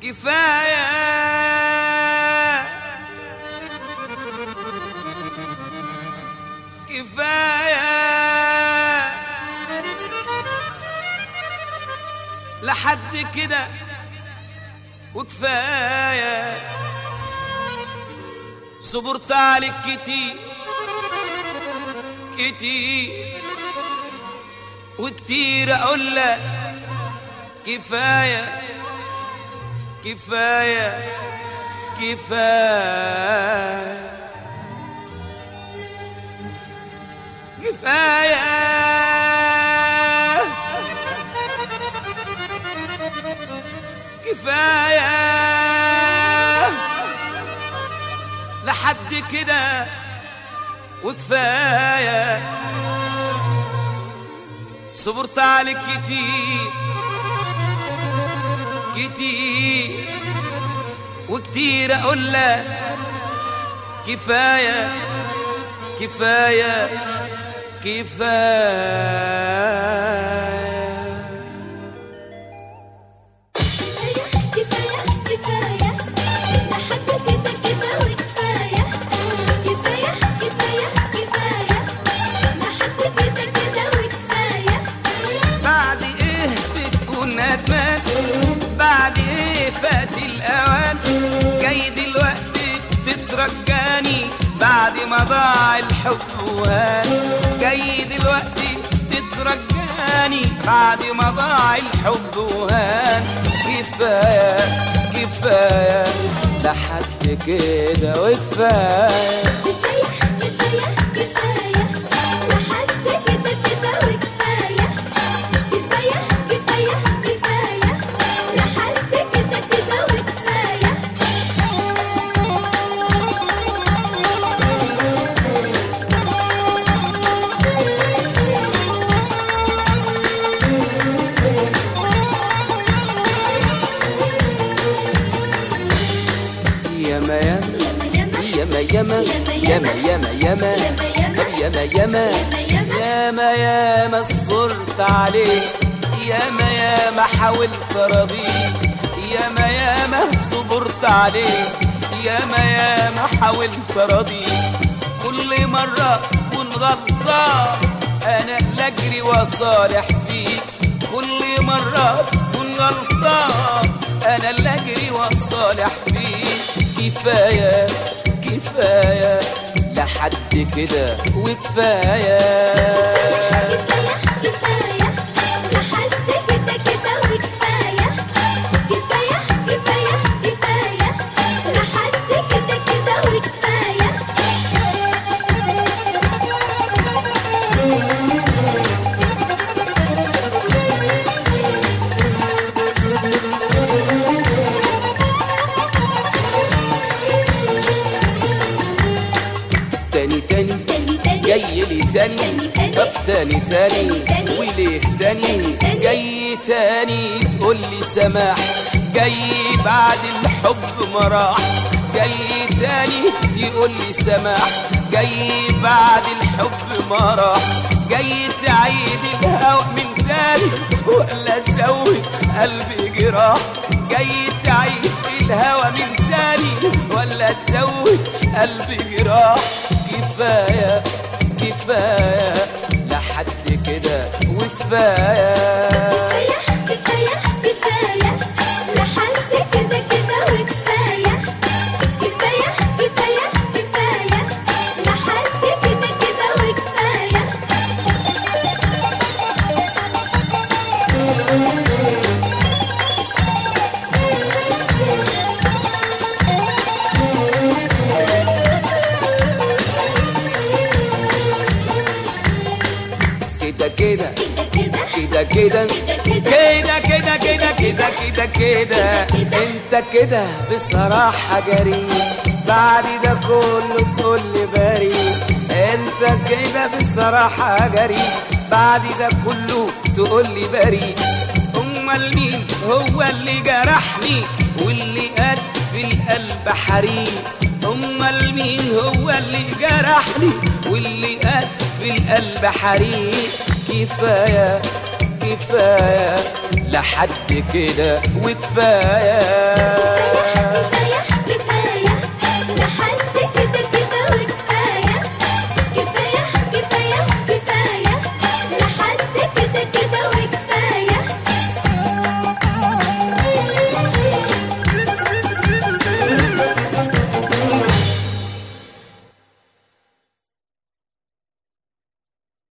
كفاية كفاية لحد كده وكفاية صبرت عليك كتير كتير وكتير اقول لك كفايه كفايه كفايه كفايه كفايه لحد كده وكفايه صبرت عليك كتير كتير وكتير اقول لك كفايه كفايه كفايه كفاية كفاية لحد كده كده وكفاية كفاية كفاية كفاية لحد كده كده وكفاية بعد ايه بتكون ندمان بعد ايه فات الاوان جاي دلوقتي تترجاني بعد ما ضاع الحب وهان جاي دلوقتي تترجاني بعد ما ضاع الحب وهان كفايه كفايه لحد كده وكفايه كفاية كفاية كفاية لحد كده كده وكفاية كفاية كفاية كفاية لحد كده كده وكفاية ياما ياما ياما ياما ياما ياما ياما ياما ياما ياما ياما ياما ياما صبرت عليك ياما ياما حاولت ارضيك ياما ياما صبرت عليك ياما ياما حاولت ارضيك كل مرة كن غلطان انا اللي اجري واصالح فيك كل مرة كن غلطان انا اللي اجري واصالح فيك كفاية كفاية لحد كده وكفاية كفاية كفاية لحد كده كده وكفاية كفاية كفاية كفاية لحد كده كده وكفاية تاني تاني تاني تاني جاي لي تاني تاني تاني. طب تاني تاني تاني تاني. وليه تاني تاني تاني. جاي تاني تقول لي سماح جاي بعد الحب ما راح جاي تاني تقول لي سماح جاي بعد الحب ما راح جاي تعيد الهوى من تاني ولا تزود قلبي جراح جاي تعيد الهوى من تاني ولا تزود قلبي جراح كفايه كفايه لحد كده وكفايه كفاية كفاية لحد كده كده وكفاية كفاية كفاية كفاية لحد كده كده وكفاية كده كده كده كده كده كده كده كده كده كده كده كده كده كده انت كده بصراحة جريء بعد ده كله كل بريء انت كده بصراحة جريء بعد ده كله تقول لي بريء امال مين هو اللي جرحني واللي قد في القلب حريق امال مين هو اللي جرحني واللي قد في القلب حريق كفايه كفايه لحد لحد كده وكفايه